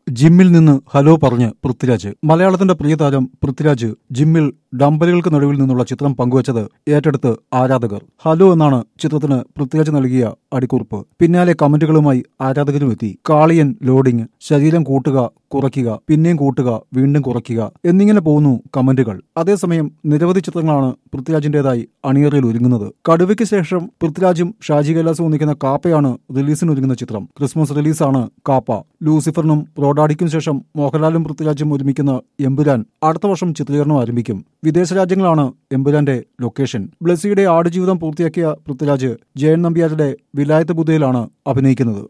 ജിമ്മിൽ നിന്ന് ഹലോ പറഞ്ഞ് പൃഥ്വിരാജ് മലയാളത്തിന്റെ പ്രിയ താരം പൃഥ്വിരാജ് ജിമ്മിൽ ഡംബലുകൾക്ക് നടുവിൽ നിന്നുള്ള ചിത്രം പങ്കുവച്ചത് ഏറ്റെടുത്ത് ആരാധകർ ഹലോ എന്നാണ് ചിത്രത്തിന് പൃഥ്വിരാജ് നൽകിയ അടിക്കുറിപ്പ് പിന്നാലെ കമന്റുകളുമായി ആരാധകരും എത്തി കാളിയൻ ലോഡിംഗ് ശരീരം കൂട്ടുക കുറയ്ക്കുക പിന്നെയും കൂട്ടുക വീണ്ടും കുറയ്ക്കുക എന്നിങ്ങനെ പോകുന്നു കമന്റുകൾ അതേസമയം നിരവധി ചിത്രങ്ങളാണ് പൃഥ്വിരാജിന്റേതായി അണിയറയിൽ ഒരുങ്ങുന്നത് കടുവയ്ക്ക് ശേഷം പൃഥ്വിരാജും ഷാജി കൈലാസും ഒന്നിക്കുന്ന കാപ്പയാണ് റിലീസിന് ഒരുങ്ങുന്ന ചിത്രം ക്രിസ്മസ് റിലീസാണ് കാപ്പ ലൂസിഫറിനും റോഡാഡിക്കും ശേഷം മോഹൻലാലും പൃഥ്വിരാജും ഒരുമിക്കുന്ന എമ്പുരാൻ അടുത്ത വർഷം ചിത്രീകരണം ആരംഭിക്കും വിദേശ രാജ്യങ്ങളാണ് എമ്പുരാന്റെ ലൊക്കേഷൻ ബ്ലസ്സിയുടെ ആടുജീവിതം പൂർത്തിയാക്കിയ പൃഥ്വിരാജ് ജയൻ നമ്പ്യാരുടെ വിലായത്ത് ബുദ്ധയിലാണ് അഭിനയിക്കുന്നത്